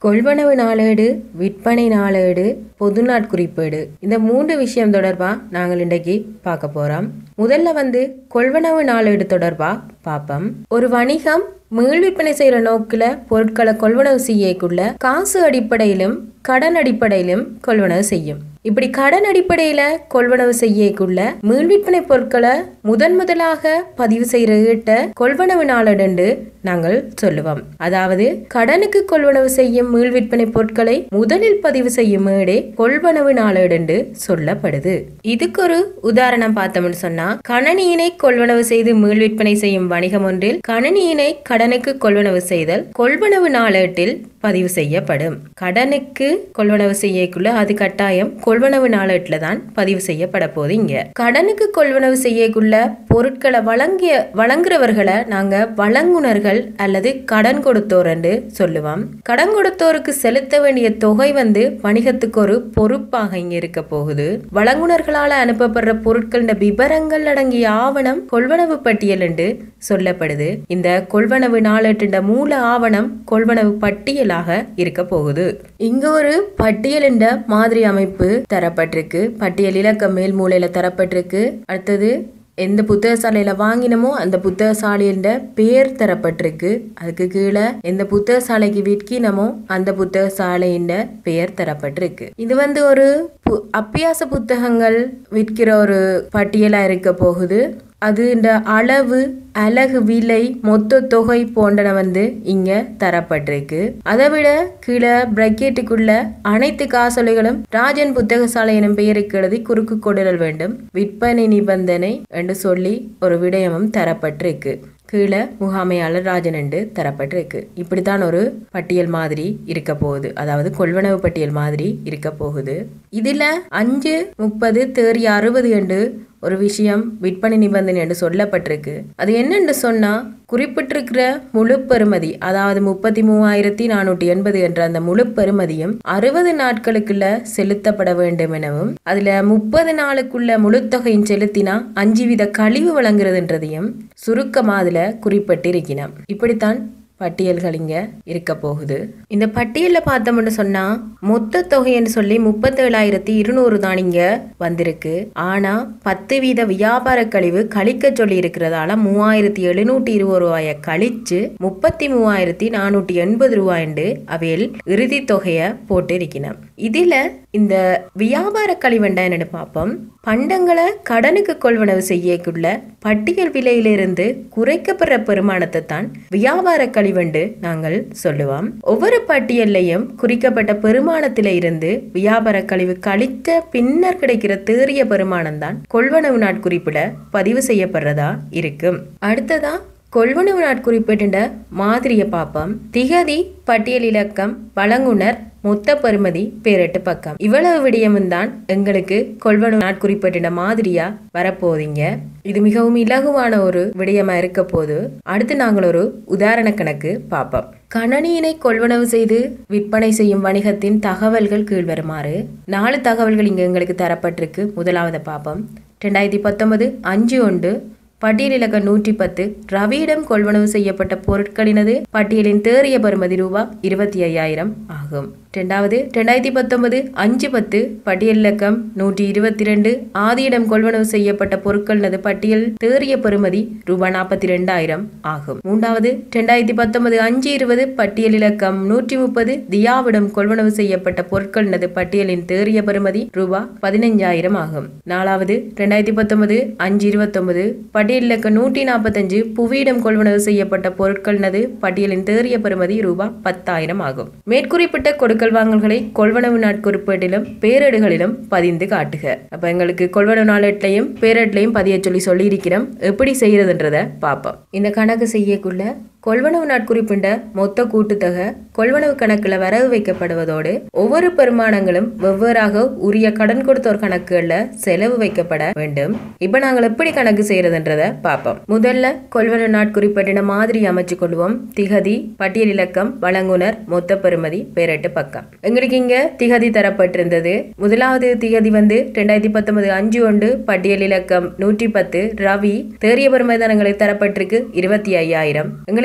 கொள்வனவு நாளேடு விற்பனை நாளேடு பொது நாட்குறிப்பேடு இந்த மூன்று விஷயம் தொடர்பா நாங்கள் இன்றைக்கு பார்க்க போறோம் முதல்ல வந்து கொள்வனவு நாளேடு தொடர்பா பார்ப்போம் ஒரு வணிகம் மீள் விற்பனை செய்யற நோக்கில பொருட்களை கொள்வனவு செய்யக்குள்ள காசு அடிப்படையிலும் கடன் அடிப்படையிலும் கொள்வனவு செய்யும் இப்படி கடன் அடிப்படையில கொள்வனவு செய்யக்குள்ள மீள் விற்பனை பொருட்களை முதன் முதலாக பதிவு செய்யற ஈட்ட கொள்வனவு நாளடண்டு நாங்கள் சொல்லுவோம் அதாவது கடனுக்கு கொள்வனவு செய்யும் மீள் விற்பனை பொருட்களை முதலில் பதிவு செய்யும் ஏடே கொள்வனவு நாளேடண்டு சொல்லப்படுது இதுக்கு ஒரு உதாரணம் பார்த்தோம்னு சொன்னா கணனியினை கொள்வனவு செய்து மீள் விற்பனை செய்யும் வணிகம் ஒன்றில் கணனியினை கடனுக்கு கொள்வனவு செய்தல் கொள்வனவு நாளேட்டில் பதிவு செய்யப்படும் கடனுக்கு கொள்வனவு செய்யக்குள்ள அது கட்டாயம் கொள்வனவு நாளேட்டில் தான் பதிவு செய்யப்பட போகுது இங்க கடனுக்கு கொள்வனவு செய்யக்குள்ள பொருட்களை வழங்கிய வழங்குறவர்களை நாங்க வழங்குனர்கள் அல்லது கடன் கொடுத்தோர் என்று சொல்லுவோம் கடன் கொடுத்தோருக்கு செலுத்த வேண்டிய தொகை வந்து வணிகத்துக்கு ஒரு பொறுப்பாக இங்க இருக்க போகுது வழங்குனர்களால அனுப்பப்படுற பொருட்களின் விவரங்கள் அடங்கிய ஆவணம் கொள்வனவு பட்டியல் என்று சொல்லப்படுது இந்த கொள்வனவு நாளேட்டின் மூல ஆவணம் கொள்வனவு பட்டியலாக இருக்க போகுது இங்க ஒரு பட்டியல் என்ற மாதிரி அமைப்பு தரப்பட்டிருக்கு பட்டியல் இலக்கம் மேல் மூலையில தரப்பட்டிருக்கு அடுத்தது எந்த புத்தகசாலையில வாங்கினமோ அந்த புத்தகசாலையின் பேர் தரப்பட்டிருக்கு அதுக்கு கீழே எந்த புத்தகசாலைக்கு விற்கினமோ அந்த புத்தகசாலையின் பெயர் தரப்பட்டிருக்கு இது வந்து ஒரு பு- அப்பியாச புத்தகங்கள் விற்கிற ஒரு பட்டியலா இருக்க போகுது அது இந்த அளவு அலகு விலை மொத்த தொகை போன்றன வந்து இங்க தரப்பட்டிருக்கு அதை விட கீழே பிரக்கெட்டுக்குள்ள அனைத்து காசோலைகளும் ராஜன் புத்தகசாலை எனும் பெயருக்கு எழுதி குறுக்கு கொடுதல் வேண்டும் விற்பனை நிபந்தனை என்று சொல்லி ஒரு விடயமும் தரப்பட்டிருக்கு கீழே முகாமையாளர் ராஜன் என்று தரப்பட்டிருக்கு இப்படித்தான் ஒரு பட்டியல் மாதிரி இருக்க போகுது அதாவது கொள்வனவு பட்டியல் மாதிரி இருக்க போகுது இதுல அஞ்சு முப்பது தேறி அறுபது என்று ஒரு விஷயம் விற்பனை நிபந்தனை என்று சொல்லப்பட்டிருக்கு அது என்னன்னு சொன்னா குறிப்பிட்டிருக்கிற முழு பெறுமதி அதாவது முப்பத்தி மூவாயிரத்தி நானூற்றி எண்பது என்ற அந்த முழு பெறுமதியும் அறுபது நாட்களுக்குள்ள செலுத்தப்பட வேண்டும் எனவும் அதுல முப்பது நாளுக்குள்ள முழு தொகையும் செலுத்தினா அஞ்சு வித கழிவு வழங்குறதுன்றதையும் சுருக்கமா அதுல குறிப்பிட்டிருக்கணும் இப்படித்தான் பட்டியல்கள் இங்க இருக்க போகுது இந்த பட்டியல்ல பார்த்தோம்னு சொன்னா மொத்த தொகைன்னு சொல்லி முப்பத்தேழாயிரத்தி இருநூறு தான் இங்க வந்திருக்கு ஆனா பத்து வீத வியாபார கழிவு கழிக்க சொல்லி இருக்கிறதால மூவாயிரத்தி எழுநூற்றி இருபது ரூபாய கழிச்சு முப்பத்தி மூவாயிரத்தி நானூற்றி எண்பது ரூபாய்ண்டு அவையில் இறுதி தொகையை போட்டு இருக்கணும் இதுல இந்த வியாபார கழிவண்டா என்னன்னு பார்ப்போம் பண்டங்களை கடனுக்கு கொள்வனவு செய்யக்குள்ள பட்டியல் விலையிலிருந்து குறைக்கப்படுற பெருமானத்தை தான் வியாபார கழிவண்டு நாங்கள் சொல்லுவோம் ஒவ்வொரு பட்டியல்லையும் குறிக்கப்பட்ட பெருமானத்தில இருந்து வியாபார கழிவு கழித்த பின்னர் கிடைக்கிற தேறிய பெருமானம் தான் கொள்வனவு நாட்குறிப்பிட பதிவு செய்யப்படுறதா இருக்கும் அடுத்ததா கொள்வனவு நாட்குறிப்பிட்ட மாதிரியை பார்ப்போம் திகதி பட்டியல் இலக்கம் வழங்குனர் மொத்த பெறுமதி பேரெட்டு பக்கம் இவ்வளவு விடயமும் தான் எங்களுக்கு கொள்வனவு நாட்குறிப்பிட்ட மாதிரியா வரப்போதீங்க இது மிகவும் இலகுவான ஒரு விடயமா இருக்க போது அடுத்து நாங்கள் ஒரு உதாரண கணக்கு பார்ப்போம் கணனியினை கொள்வனவு செய்து விற்பனை செய்யும் வணிகத்தின் தகவல்கள் கீழ்வருமாறு நாலு தகவல்கள் இங்க எங்களுக்கு தரப்பட்டிருக்கு முதலாவது பார்ப்போம் ரெண்டாயிரத்தி பத்தொன்பது அஞ்சு ஒன்று பட்டியல் இலக்கம் நூற்றி பத்து ரவியிடம் கொள்வனவு செய்யப்பட்ட பொருட்களினது பட்டியலின் தேறிய பெறுமதி ரூபா இருபத்தி ஐயாயிரம் ஆகும் ரெண்டாவது ரெண்டாயிரத்தி பத்தொன்பது அஞ்சு பத்து பட்டியல் இலக்கம் நூற்றி இருபத்தி ரெண்டு ஆதியிடம் கொள்வனவு செய்யப்பட்ட பொருட்களினது பட்டியல் தேறிய பெறுமதி ரூபாய் நாற்பத்தி ரெண்டாயிரம் ஆகும் மூன்றாவது ரெண்டாயிரத்தி பத்தொன்பது அஞ்சு இருபது பட்டியல் இலக்கம் நூற்றி முப்பது தியாவிடம் கொள்வனவு செய்யப்பட்ட பொருட்களினது பட்டியலின் தேறிய பெறுமதி ரூபாய் பதினைஞ்சாயிரம் ஆகும் நாலாவது ரெண்டாயிரத்தி பத்தொன்பது அஞ்சு இருபத்தொன்பது பட்டியல் இலக்கம் நூற்றி நாற்பத்தஞ்சு புவியிடம் கொள்வனவு செய்யப்பட்ட பொருட்களினது பட்டியலின் தேறிய பெறுமதி ரூபாய் பத்தாயிரம் ஆகும் மேற்குறிப்பிட்ட கொடுக்கல் வாங்கல்களை கொள்வனவு நாட்குறிப்பேட்டிலும் பேரேடுகளிலும் பதிந்து காட்டுக அப்ப எங்களுக்கு கொள்வனவு நாளேட்லையும் பேரேட்லையும் பதிய சொல்லி சொல்லியிருக்கிறோம் எப்படி செய்யறதுன்றத பார்ப்போம் இந்த கணக்கு செய்யக்குள்ள கொள்வனவு நாட்குறிப்பிட்ட மொத்த கூட்டுத்தொகை கொள்வனவு கணக்குல வரவு வைக்கப்படுவதோடு ஒவ்வொரு பெருமானங்களும் வெவ்வேறாக உரிய கடன் கொடுத்தோர் கணக்குகள்ல செலவு வைக்கப்பட வேண்டும் இப்ப நாங்கள் எப்படி கணக்கு செய்யறதுன்றத பார்ப்போம் முதல்ல கொள்வனவு நாட்குறிப்பிட்ட மாதிரி அமைச்சு கொள்வோம் திகதி பட்டியல் இலக்கம் வழங்குனர் மொத்த பெறுமதி பேரெட்டு பக்கம் எங்களுக்கு இங்க திகதி தரப்பட்டிருந்தது முதலாவது திகதி வந்து ரெண்டாயிரத்தி பத்தொன்பது அஞ்சு ஒன்று பட்டியல் இலக்கம் நூற்றி பத்து ரவி தேறிய பெருமைதானங்களுக்கு தரப்பட்டிருக்கு இருபத்தி ஐயாயிரம் எங்களுக்கு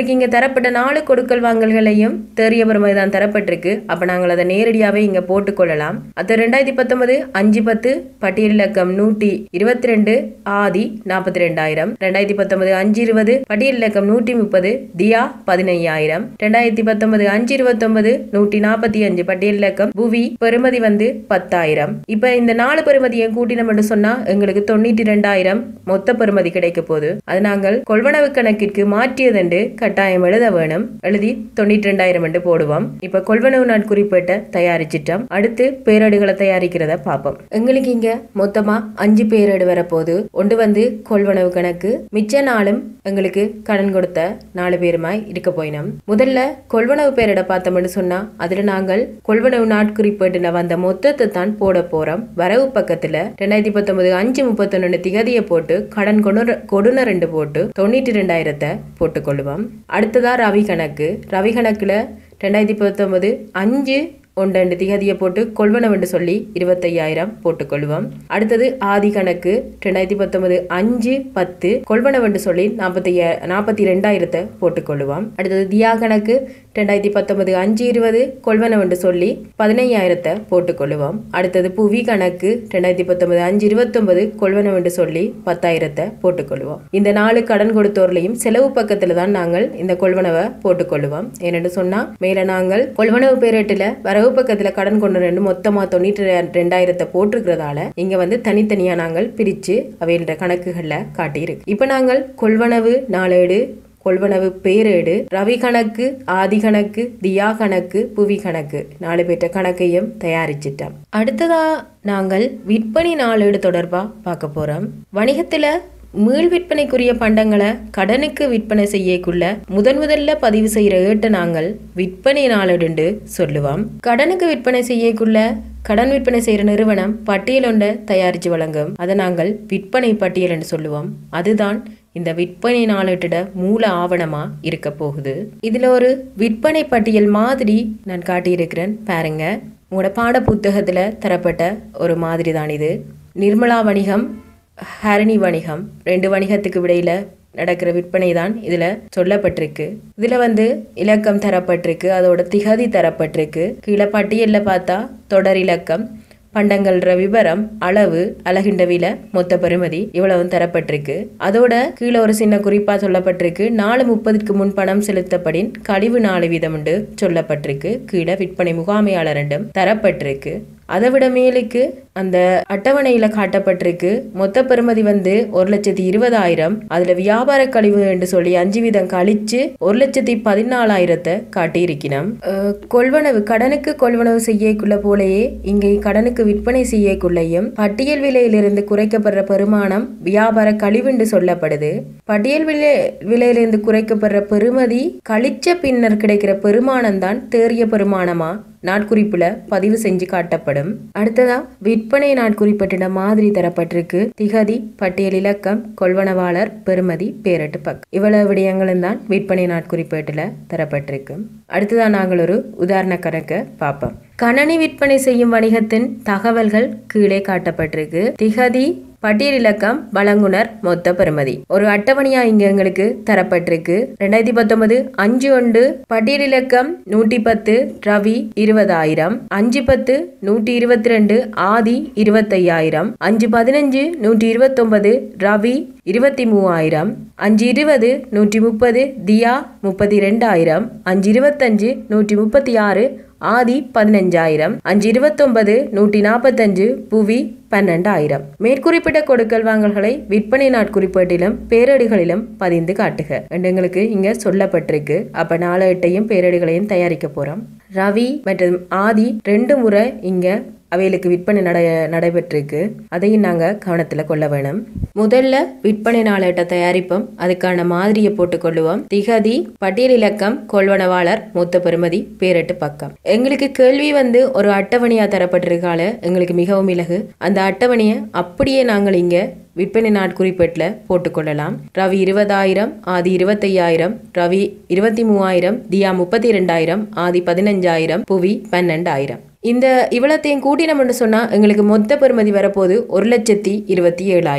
எங்களுக்கு இங்க தரப்பட்ட நாலு கொடுக்கல் வாங்கல்களையும் தேறிய பெருமை தான் தரப்பட்டிருக்கு அப்ப நாங்கள் அதை நேரடியாவே இங்க போட்டுக்கொள்ளலாம் அது ரெண்டாயிரத்தி பத்தொன்பது அஞ்சு பத்து பட்டியல் இலக்கம் நூற்றி இருபத்தி ரெண்டு ஆதி நாற்பத்தி ரெண்டாயிரம் ரெண்டாயிரத்தி பத்தொன்பது அஞ்சு இருபது பட்டியல் இலக்கம் நூற்றி முப்பது தியா பதினையாயிரம் ரெண்டாயிரத்தி பத்தொன்பது அஞ்சு இருபத்தொன்பது நூற்றி நாற்பத்தி அஞ்சு பட்டியல் இலக்கம் புவி பெறுமதி வந்து பத்தாயிரம் இப்ப இந்த நாலு பெறுமதியை கூட்டினோம் என்று சொன்னா எங்களுக்கு தொண்ணூற்றி ரெண்டாயிரம் மொத்த பெறுமதி கிடைக்க போகுது அது நாங்கள் கொள்வனவு கணக்கிற்கு மாற்றியதென்று கட்டாயம் எழுத வேணும் எழுதி தொண்ணூற்றி ரெண்டாயிரம் என்று போடுவோம் இப்ப கொள்வனவு நாட்குறிப்பேட்டை தயாரிச்சிட்டோம் அடுத்து பேரேடுகளை தயாரிக்கிறத பார்ப்போம் எங்களுக்கு இங்க மொத்தமா அஞ்சு பேரேடு வரப்போகுது ஒன்று வந்து கொள்வனவு கணக்கு மிச்ச நாளும் எங்களுக்கு கடன் கொடுத்த நாலு பேருமாய் இருக்க போயினோம் முதல்ல கொள்வனவு பேரிட பார்த்தோம்னு சொன்னா அதுல நாங்கள் கொள்வனவு நாட்குறிப்பேட்டுல வந்த மொத்தத்தை தான் போட போறோம் வரவு பக்கத்துல ரெண்டாயிரத்தி பத்தொன்பது அஞ்சு முப்பத்தொன்னு திகதியை போட்டு கடன் கொடு கொடுன ரெண்டு போட்டு தொண்ணூற்றி ரெண்டாயிரத்தை போட்டுக்கொள்வோம் அடுத்ததா ரவி கணக்கு ரவி கணக்குல ரெண்டாயிரத்தி பத்தொன்பது அஞ்சு ஒன்றண்டு திகதியை போட்டு கொள்வனவென்று சொல்லி இருபத்தையாயிரம் போட்டுக்கொள்வோம் அடுத்தது ஆதி கணக்கு ரெண்டாயிரத்தி பத்தொன்பது அஞ்சு பத்து கொள்வனவென்று சொல்லி நாற்பத்தி நாற்பத்தி ரெண்டாயிரத்தை போட்டுக்கொள்வோம் அடுத்தது தியா கணக்கு ரெண்டாயிரத்தி பத்தொன்பது அஞ்சு இருபது கொள்வனவென்று சொல்லி பதினையாயிரத்தை போட்டுக்கொள்வோம் அடுத்தது புவி கணக்கு ரெண்டாயிரத்தி பத்தொன்பது அஞ்சு இருபத்தொன்பது கொள்வனவென்று சொல்லி பத்தாயிரத்தை போட்டுக்கொள்வோம் இந்த நாலு கடன் கொடுத்தோர்லையும் செலவு பக்கத்துல தான் நாங்கள் இந்த கொள்வனவை போட்டுக்கொள்வோம் ஏனென்று சொன்னா மேல நாங்கள் கொள்வனவு பேரேட்டுல வரவு பக்கத்துல கடன் கொண்டு ரெண்டு மொத்தமா தொண்ணூற்றி ரெ- ரெண்டாயிரத்தை போட்டிருக்கிறதால இங்க வந்து தனித்தனியா நாங்கள் பிரிச்சு அவைன்ற கணக்குகள்ல காட்டியிருக்கு இப்ப நாங்கள் கொள்வனவு நாளேடு கொள்வனவு பேரேடு ரவி கணக்கு ஆதி கணக்கு தியா கணக்கு புவி கணக்கு நாலு பேர்ட்ட கணக்கையும் தயாரிச்சிட்டோம் அடுத்ததா நாங்கள் விற்பனை நாளேடு தொடர்பா பார்க்க போறோம் வணிகத்துல மீள் விற்பனைக்குரிய பண்டங்களை கடனுக்கு விற்பனை செய்யக்குள்ள முதன் முதல்ல பதிவு செய்யற ஏட்ட நாங்கள் விற்பனை நாளேடுண்டு சொல்லுவோம் கடனுக்கு விற்பனை செய்யக்குள்ள கடன் விற்பனை செய்யற நிறுவனம் பட்டியல் ஒன்றை தயாரித்து வழங்கும் அதை நாங்கள் விற்பனை பட்டியல் என்று சொல்லுவோம் அதுதான் இந்த விற்பனை நாளேட்டிட மூல ஆவணமா இருக்க போகுது இதுல ஒரு விற்பனை பட்டியல் மாதிரி நான் காட்டியிருக்கிறேன் பாருங்க உங்களோட பாட புத்தகத்துல தரப்பட்ட ஒரு மாதிரி தான் இது நிர்மலா வணிகம் ஹரணி வணிகம் ரெண்டு வணிகத்துக்கு இடையில நடக்கிற விற்பனை தான் இதுல சொல்லப்பட்டிருக்கு இதுல வந்து இலக்கம் தரப்பட்டிருக்கு அதோட திகதி தரப்பட்டிருக்கு கீழே பட்டியல்ல பார்த்தா தொடர் இலக்கம் பண்டங்கள்ற விவரம் அளவு அழகின்ற விலை மொத்த பெறுமதி இவ்வளவும் தரப்பட்டிருக்கு அதோட கீழே ஒரு சின்ன குறிப்பா சொல்லப்பட்டிருக்கு நாலு முப்பதுக்கு முன் பணம் செலுத்தப்படின் கழிவு நாலு வீதம் உண்டு சொல்லப்பட்டிருக்கு கீழே விற்பனை முகாமையாளர் ரெண்டும் தரப்பட்டிருக்கு அதை விட மேலுக்கு அந்த அட்டவணையில காட்டப்பட்டிருக்கு மொத்த பெறுமதி வந்து ஒரு லட்சத்தி இருபதாயிரம் அதுல வியாபார கழிவு என்று சொல்லி அஞ்சு வீதம் கழிச்சு ஒரு லட்சத்தி பதினாலாயிரத்தை காட்டியிருக்கிறோம் அஹ், கொள்வனவு கடனுக்கு கொள்வனவு செய்யக்குள்ள போலயே இங்கே கடனுக்கு விற்பனை செய்யக்குள்ளையும் பட்டியல் விலையிலிருந்து குறைக்கப்படுற பெருமானம் வியாபார கழிவுண்டு சொல்லப்படுது பட்டியல் விலை விலையிலிருந்து குறைக்கப்படுற பெறுமதி கழிச்ச பின்னர் கிடைக்கிற பெருமானம் தான் தேறிய பெருமானமா நாட்குறிப்புல பதிவு செஞ்சு காட்டப்படும் அடுத்ததா விற்பனை நாட்குறிப்பட்டிட மாதிரி தரப்பட்டிருக்கு திகதி பட்டியல் இலக்கம் கொள்வனவாளர் பெறுமதி பேரட்டு பக் இவ்வளவு விடயங்களும் தான் விற்பனை நாட்குறிப்பேட்டுல தரப்பட்டிருக்கு அடுத்ததா நாங்கள் ஒரு உதாரண கணக்கை பார்ப்போம் கணனி விற்பனை செய்யும் வணிகத்தின் தகவல்கள் கீழே காட்டப்பட்டிருக்கு திகதி பட்டியல் இலக்கம் வழங்குனர் மொத்த பெறுமதி ஒரு அட்டவணையா இங்க எங்களுக்கு தரப்பட்டிருக்கு ரெண்டாயிரத்தி பத்தொன்பது அஞ்சு ஒன்று பட்டியல் இலக்கம் நூற்றி பத்து ரவி இருபதாயிரம் அஞ்சு பத்து நூற்றி இருபத்தி ரெண்டு ஆதி இருபத்தையாயிரம் அஞ்சு பதினஞ்சு நூற்றி இருபத்தொன்பது ரவி இருபத்தி மூவாயிரம் அஞ்சு இருபது நூற்றி முப்பது தியா முப்பத்தி ரெண்டாயிரம் அஞ்சு இருபத்தஞ்சு நூற்றி முப்பத்தி ஆறு ஆதி பதினஞ்சாயிரம் அஞ்சு இருபத்தொன்பது நூற்றி நாற்பத்தஞ்சு புவி பன்னெண்டாயிரம் மேற்குறிப்பிட்ட கொடுக்கல் வாங்கல்களை விற்பனை நாட்குறிப்பேட்டிலும் பேரடிகளிலும் பதிந்து காட்டுக என்று எங்களுக்கு இங்க சொல்லப்பட்டிருக்கு அப்ப நாலு எட்டையும் பேரடிகளையும் தயாரிக்க போறோம் ரவி மற்றும் ஆதி ரெண்டு முறை இங்க அவைகளுக்கு விற்பனை நட நடைபெற்றிருக்கு அதையும் நாங்க கவனத்துல கொள்ள வேணும் முதல்ல விற்பனை நாளேட்டை தயாரிப்போம் அதுக்கான மாதிரியை போட்டுக்கொள்ளுவோம் திகதி பட்டியல் இலக்கம் கொள்வனவாளர் மொத்த பெறுமதி பேரட்டு பக்கம் எங்களுக்கு கேள்வி வந்து ஒரு அட்டவணையா தரப்பட்டிருக்கால எங்களுக்கு மிகவும் இலகு அந்த அட்டவணையை அப்படியே நாங்கள் இங்க விற்பனை நாட்குறிப்பேட்டில் போட்டுக்கொள்ளலாம் ரவி இருபதாயிரம் ஆதி இருபத்தையாயிரம் ரவி இருபத்தி மூவாயிரம் தியா முப்பத்தி ரெண்டாயிரம் ஆதி பதினஞ்சாயிரம் புவி பன்னெண்டாயிரம் இந்த இவ்வளத்தையும் கூட்டினோம்னு சொன்னா எங்களுக்கு மொத்த பெறுமதி வரப்போது ஒரு லட்சத்தி இருபத்தி ஏழாயிரம்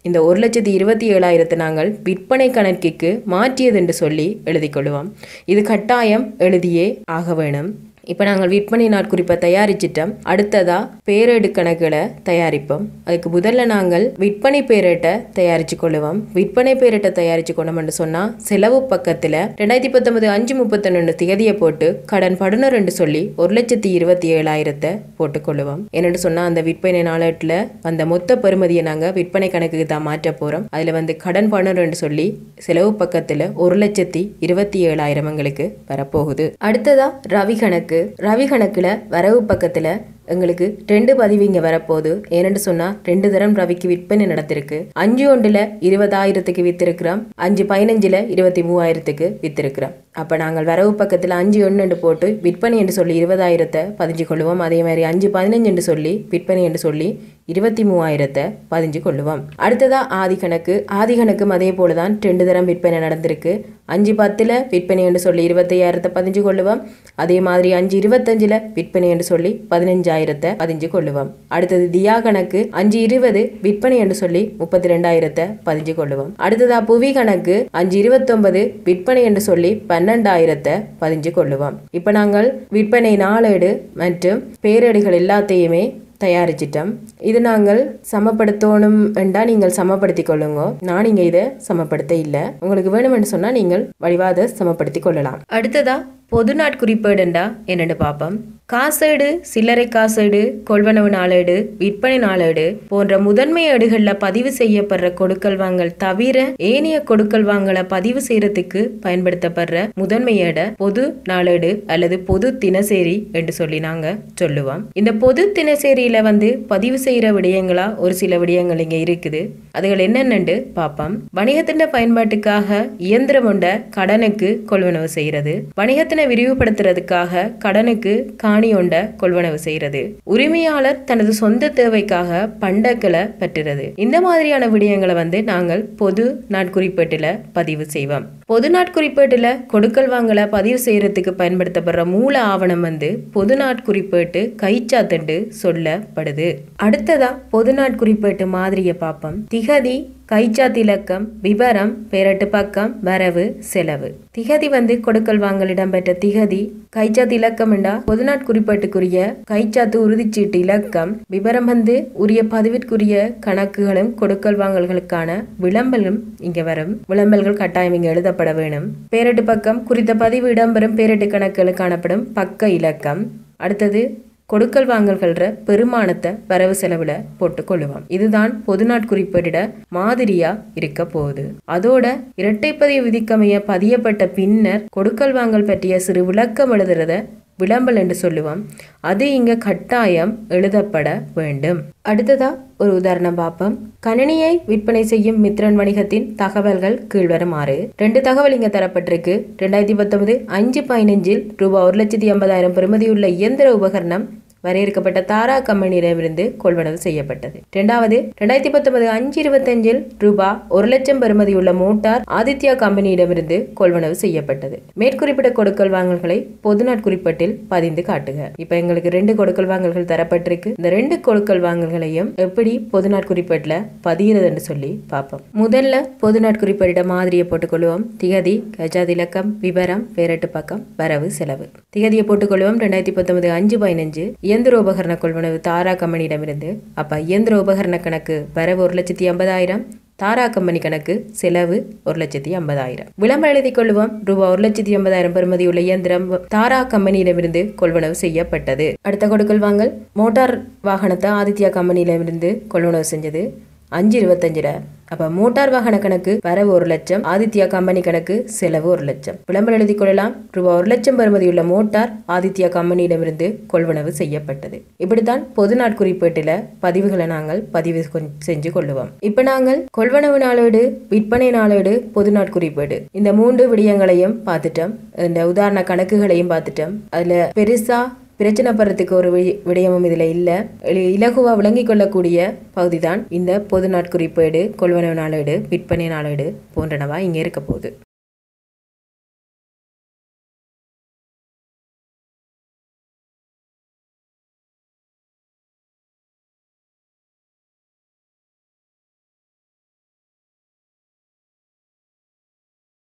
இந்த ஒரு லட்சத்தி இருபத்தி ஏழாயிரத்தை நாங்கள் விற்பனை கணக்கிற்கு மாற்றியது என்று சொல்லி எழுதிக் கொள்ளுவோம் இது கட்டாயம் எழுதியே ஆக வேணும் இப்போ நாங்கள் விற்பனை நாட்குறிப்பை தயாரிச்சிட்டோம் அடுத்ததா பேரேடு கணக்குகளை தயாரிப்போம் அதுக்கு முதல்ல நாங்கள் விற்பனை பேரேட்டை தயாரிச்சு கொள்ளுவோம் விற்பனை பேரேட்டை தயாரிச்சு கொண்டோம்னு சொன்னால் செலவு பக்கத்தில் ரெண்டாயிரத்தி பத்தொன்பது அஞ்சு முப்பத்தொன்னு திகதியை போட்டு கடன் படுனர் சொல்லி ஒரு லட்சத்தி இருபத்தி ஏழாயிரத்தை போட்டுக்கொள்ளுவோம் என்னென்னு சொன்னால் அந்த விற்பனை நாளேட்டில் அந்த மொத்த பெறுமதியை நாங்கள் விற்பனை கணக்குக்கு தான் மாற்ற போகிறோம் அதில் வந்து கடன் படுனர் சொல்லி செலவு பக்கத்தில் ஒரு லட்சத்தி இருபத்தி ஏழாயிரம் எங்களுக்கு வரப்போகுது அடுத்ததா ரவி கணக்கு ரவி கணக்கில் வரவு பக்கத்தில் எங்களுக்கு ரெண்டு பதிவு இங்கே வரப்போகுது ஏன்னு சொன்னால் ரெண்டு தரம் ரவிக்கு விற்பனை நடத்திருக்கு அஞ்சு ஒன்றில் இருபதாயிரத்துக்கு வித்திருக்கிறோம் அஞ்சு பதினஞ்சில் இருபத்தி மூவாயிரத்துக்கு வித்திருக்கிறோம் அப்போ நாங்கள் வரவு பக்கத்தில் அஞ்சு ஒன்று போட்டு விற்பனை என்று சொல்லி இருபதாயிரத்தை பதிஞ்சு கொள்ளுவோம் அதே மாதிரி அஞ்சு பதினஞ்சு என்று சொல்லி விற்பனை என்று சொல்லி இருபத்தி மூவாயிரத்தை பதிஞ்சு கொள்ளுவோம் அடுத்ததா ஆதி கணக்கு ஆதி கணக்கும் அதே போல தான் ரெண்டு தரம் விற்பனை நடந்திருக்கு அஞ்சு பத்தில் விற்பனை என்று சொல்லி இருபத்தையாயிரத்தை பதிஞ்சு கொள்ளுவோம் அதே மாதிரி அஞ்சு இருபத்தஞ்சில் விற்பனை என்று சொல்லி பதினஞ்சாயிரத்தை பதிஞ்சு கொள்ளுவோம் அடுத்தது தியா கணக்கு அஞ்சு இருபது விற்பனை என்று சொல்லி முப்பத்தி ரெண்டாயிரத்தை பதிஞ்சு கொள்ளுவோம் அடுத்ததா புவி கணக்கு அஞ்சு இருபத்தொன்பது விற்பனை என்று சொல்லி பன்னெண்டாயிரத்தை பதிஞ்சு கொள்ளுவோம் இப்போ நாங்கள் விற்பனை நாளேடு மற்றும் பேரேடுகள் எல்லாத்தையுமே தயாரிச்சிட்டோம் இது நாங்கள் சமப்படுத்தணும் என்றா நீங்கள் சமப்படுத்தி கொள்ளுங்க நான் இங்க இதை சமப்படுத்த இல்லை உங்களுக்கு வேணும்னு சொன்னா நீங்கள் வடிவாத சமப்படுத்தி கொள்ளலாம் அடுத்ததா பொது நாட்குறிப்பேடுண்டா என்னென்னு பார்ப்போம் காசேடு சில்லறை காசேடு கொள்வனவு நாளேடு விற்பனை நாளேடு போன்ற முதன்மை ஏடுகளில் பதிவு செய்யப்படுற கொடுக்கல் வாங்கல் தவிர ஏனைய கொடுக்கல் வாங்கலை பதிவு செய்யறதுக்கு பயன்படுத்தப்படுற முதன்மை ஏடை பொது நாளேடு அல்லது பொது தினசேரி என்று சொல்லி நாங்க சொல்லுவோம் இந்த பொது தினசேரியில வந்து பதிவு செய்யற விடயங்களா ஒரு சில விடயங்கள் இங்க இருக்குது அதுகள் என்னென்னு பார்ப்போம் வணிகத்தின் பயன்பாட்டுக்காக இயந்திரம் கொண்ட கடனுக்கு கொள்வனவு செய்யறது வணிகத்தினை விரிவுபடுத்துறதுக்காக கடனுக்கு காணி ஒண்ட கொள்வனவு செய்யறது உரிமையாளர் தனது சொந்த தேவைக்காக பண்டங்களை பெற்றுறது இந்த மாதிரியான விடயங்களை வந்து நாங்கள் பொது நாட்குறிப்பேட்டுல பதிவு செய்வோம் பொது நாட்குறிப்பேட்டுல கொடுக்கல் வாங்கல பதிவு செய்யறதுக்கு பயன்படுத்தப்படுற மூல ஆவணம் வந்து பொது நாட்குறிப்பேட்டு கைச்சாத்தண்டு சொல்லப்படுது அடுத்ததா பொது நாட்குறிப்பேட்டு மாதிரியை பார்ப்போம் திகதி கைச்சாத்து இலக்கம் விவரம் பேரட்டு பக்கம் வரவு செலவு திகதி வந்து கொடுக்கல் வாங்கல் இடம்பெற்ற திகதி கைச்சாத்து இலக்கம் என்றா பொதுநாட் குறிப்பாட்டுக்குரிய கைச்சாத்து உறுதிச்சீட்டு இலக்கம் விவரம் வந்து உரிய பதிவிற்குரிய கணக்குகளும் கொடுக்கல் வாங்கல்களுக்கான விளம்பலும் இங்க வரும் விளம்பல்கள் கட்டாயம் இங்க எழுதப்பட வேணும் பேரட்டு பக்கம் குறித்த பதிவு இடம்பெறும் பேரட்டு கணக்குகள் காணப்படும் பக்க இலக்கம் அடுத்தது கொடுக்கல் வாங்கல்கள பெருமானத்தை வரவு செலவுல போட்டுக்கொள்ளுவோம் இதுதான் பொது நாட்குறிப்பிட மாதிரியா இருக்க போகுது அதோட இரட்டைப்பதிவு விதிக்கமைய பதியப்பட்ட பின்னர் கொடுக்கல் வாங்கல் பற்றிய சிறு விளக்கம் எழுதுறத விளம்பல் என்று சொல்லுவோம் அது இங்க கட்டாயம் எழுதப்பட வேண்டும் அடுத்ததா ஒரு உதாரணம் பார்ப்போம் கணினியை விற்பனை செய்யும் மித்ரன் வணிகத்தின் தகவல்கள் கீழ்வருமாறு ரெண்டு தகவல் இங்க தரப்பட்டிருக்கு ரெண்டாயிரத்தி பத்தொன்பது அஞ்சு பதினஞ்சில் ரூபாய் ஒரு லட்சத்தி ஐம்பதாயிரம் பெறுமதியுள்ள இயந்திர உபகரணம் வரையறுக்கப்பட்ட தாரா கம்பெனியிடமிருந்து கொள்வனவு செய்யப்பட்டது இரண்டாவது ரெண்டாயிரத்தி பத்தொன்பது அஞ்சு இருபத்தஞ்சில் ரூபா ஒரு லட்சம் பெறுமதியுள்ள மோட்டார் ஆதித்யா கம்பெனியிடமிருந்து கொள்வனவு செய்யப்பட்டது மேற்குறிப்பிட்ட கொடுக்கல் வாங்கல்களை பொது நாட்குறிப்பட்டில் பதிந்து காட்டுக இப்ப எங்களுக்கு ரெண்டு கொடுக்கல் வாங்கல்கள் தரப்பட்டிருக்கு இந்த ரெண்டு கொடுக்கல் வாங்கல்களையும் எப்படி பொது நாட்குறிப்பேட்டில் பதிகிறதுன்னு சொல்லி பார்ப்போம் முதல்ல பொது நாட்குறிப்பேட மாதிரியை போட்டுக்கொள்வோம் திகதி கஜாதி இலக்கம் விவரம் பேரட்டு பக்கம் வரவு செலவு திகதியை போட்டுக்கொள்வோம் ரெண்டாயிரத்தி பத்தொன்பது அஞ்சு பதினஞ்சு இயந்திர உபகரண கொள்வனவு தாரா கம்பெனியிடமிருந்து அப்ப இயந்திர உபகரண கணக்கு வரவு ஒரு லட்சத்தி ஐம்பதாயிரம் தாரா கம்பெனி கணக்கு செலவு ஒரு லட்சத்தி ஐம்பதாயிரம் விளம்பரம் எழுதி கொள்வோம் ரூபாய் ஒரு லட்சத்தி ஐம்பதாயிரம் பெறுமதியுள்ள இயந்திரம் தாரா கம்பெனியிடமிருந்து கொள்வனவு செய்யப்பட்டது அடுத்த கொடுக்கல் வாங்கல் மோட்டார் வாகனத்தை ஆதித்யா கம்பெனியிடமிருந்து கொள்வனவு செஞ்சது அஞ்சு இருபத்தஞ்சுல அப்ப மோட்டார் வாகன கணக்கு வரவு ஒரு லட்சம் ஆதித்யா கம்பெனி கணக்கு செலவு ஒரு லட்சம் விளம்பரம் எழுதி கொள்ளலாம் ரூபாய் ஒரு லட்சம் பெறுமதியுள்ள மோட்டார் ஆதித்யா கம்பெனியிடமிருந்து கொள்வனவு செய்யப்பட்டது இப்படித்தான் பொது நாட்குறிப்பேட்டில பதிவுகளை நாங்கள் பதிவு கொஞ்- செஞ்சு கொள்ளுவோம் இப்ப நாங்கள் கொள்வனவு நாளேடு விற்பனை நாளேடு பொது நாட்குறிப்பேடு இந்த மூன்று விடயங்களையும் பார்த்துட்டோம் இந்த உதாரண கணக்குகளையும் பார்த்துட்டோம் அதுல பெருசா பிரச்சனை படுறதுக்கு ஒரு வி- விடயமும் இதுல இல்ல எளி- இலகுவா விளங்கிக் கொள்ளக்கூடிய பகுதி தான் இந்த பொது நாட்குறிப்பேடு கொள்வனவு நாளேடு விற்பனை நாளேடு போன்றனவா இங்க இருக்க போகுது